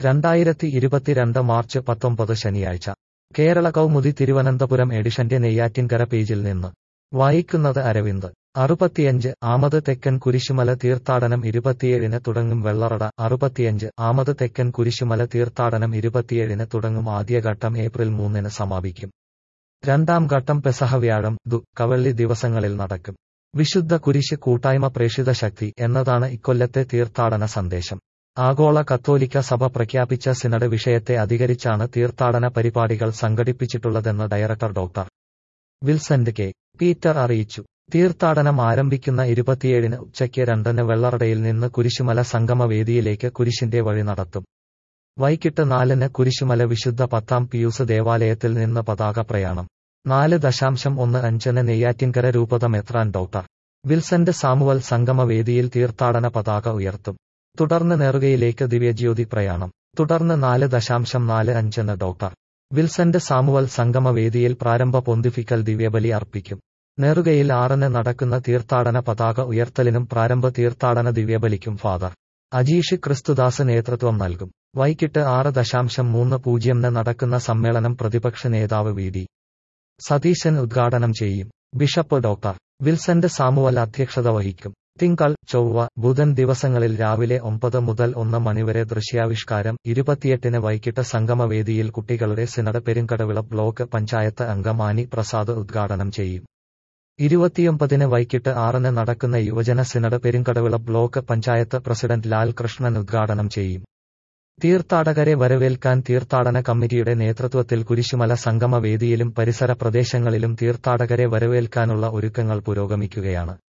രണ്ടായിരത്തി ഇരുപത്തിരണ്ട് മാർച്ച് പത്തൊമ്പത് ശനിയാഴ്ച കേരള കൗമുദി തിരുവനന്തപുരം എഡിഷന്റെ നെയ്യാറ്റിൻകര പേജിൽ നിന്ന് വായിക്കുന്നത് അരവിന്ദ് അറുപത്തിയഞ്ച് ആമത് തെക്കൻ കുരിശുമല തീർത്ഥാടനം ഇരുപത്തിയേഴിന് തുടങ്ങും വെള്ളറട അറുപത്തിയഞ്ച് ആമത് തെക്കൻ കുരിശുമല തീർത്ഥാടനം ഇരുപത്തിയേഴിന് തുടങ്ങും ആദ്യഘട്ടം ഏപ്രിൽ മൂന്നിന് സമാപിക്കും രണ്ടാം ഘട്ടം പെസഹ വ്യാഴം ദു കവള്ളി ദിവസങ്ങളിൽ നടക്കും വിശുദ്ധ കുരിശ് കൂട്ടായ്മ പ്രേഷിത ശക്തി എന്നതാണ് ഇക്കൊല്ലത്തെ തീർത്ഥാടന സന്ദേശം ആഗോള കത്തോലിക്ക സഭ പ്രഖ്യാപിച്ച സിനഡ് വിഷയത്തെ അധികരിച്ചാണ് തീർത്ഥാടന പരിപാടികൾ സംഘടിപ്പിച്ചിട്ടുള്ളതെന്ന് ഡയറക്ടർ ഡോക്ടർ വിൽസന്റ് കെ പീറ്റർ അറിയിച്ചു തീർത്ഥാടനം ആരംഭിക്കുന്ന ഇരുപത്തിയേഴിന് ഉച്ചയ്ക്ക് രണ്ടിന് വെള്ളറടയിൽ നിന്ന് കുരിശുമല സംഗമവേദിയിലേക്ക് കുരിശിന്റെ വഴി നടത്തും വൈകിട്ട് നാലിന് കുരിശുമല വിശുദ്ധ പത്താം പിയൂസ് ദേവാലയത്തിൽ നിന്ന് പതാക പ്രയാണം നാല് ദശാംശം ഒന്ന് അഞ്ചിന് നെയ്യാറ്റിൻകര രൂപത മെത്രാൻ ഡോക്ടർ വിൽസന്റ് സാമുവൽ സംഗമവേദിയിൽ തീർത്ഥാടന പതാക ഉയർത്തും തുടർന്ന് നെറുകയിലേക്ക് ദിവ്യജ്യോതി പ്രയാണം തുടർന്ന് നാല് ദശാംശം നാല് അഞ്ചിന് ഡോക്ടർ വിൽസന്റ് സാമുവൽ സംഗമവേദിയിൽ പ്രാരംഭ പൊന്തിഫിക്കൽ ദിവ്യബലി അർപ്പിക്കും നെറുകയിൽ ആറിന് നടക്കുന്ന തീർത്ഥാടന പതാക ഉയർത്തലിനും പ്രാരംഭ തീർത്ഥാടന ദിവ്യബലിക്കും ഫാദർ അജീഷ് ക്രിസ്തുദാസ് നേതൃത്വം നൽകും വൈകിട്ട് ആറ് ദശാംശം മൂന്ന് പൂജ്യംന് നടക്കുന്ന സമ്മേളനം പ്രതിപക്ഷ നേതാവ് വി ഡി സതീശൻ ഉദ്ഘാടനം ചെയ്യും ബിഷപ്പ് ഡോക്ടർ വിൽസന്റ് സാമുവൽ അധ്യക്ഷത വഹിക്കും തിങ്കൾ ചൊവ്വ ബുധൻ ദിവസങ്ങളിൽ രാവിലെ ഒമ്പത് മുതൽ ഒന്ന് മണിവരെ ദൃശ്യാവിഷ്കാരം ഇരുപത്തിയെട്ടിന് വൈകിട്ട് സംഗമവേദിയിൽ കുട്ടികളുടെ സിനഡ് പെരുങ്കടവിള ബ്ലോക്ക് പഞ്ചായത്ത് അംഗം മാനി പ്രസാദ് ഉദ്ഘാടനം ചെയ്യും ഇരുപത്തിയൊമ്പതിന് വൈകിട്ട് ആറിന് നടക്കുന്ന യുവജന synod Perunkadavila block panchayat president Lal Krishnan ഉദ്ഘാടനം ചെയ്യും തീർത്ഥാടകരെ വരവേൽക്കാൻ തീർത്ഥാടന കമ്മിറ്റിയുടെ നേതൃത്വത്തിൽ കുരിശുമല സംഗമവേദിയിലും പരിസര പ്രദേശങ്ങളിലും തീർത്ഥാടകരെ വരവേൽക്കാനുള്ള ഒരുക്കങ്ങൾ പുരോഗമിക്കുകയാണ്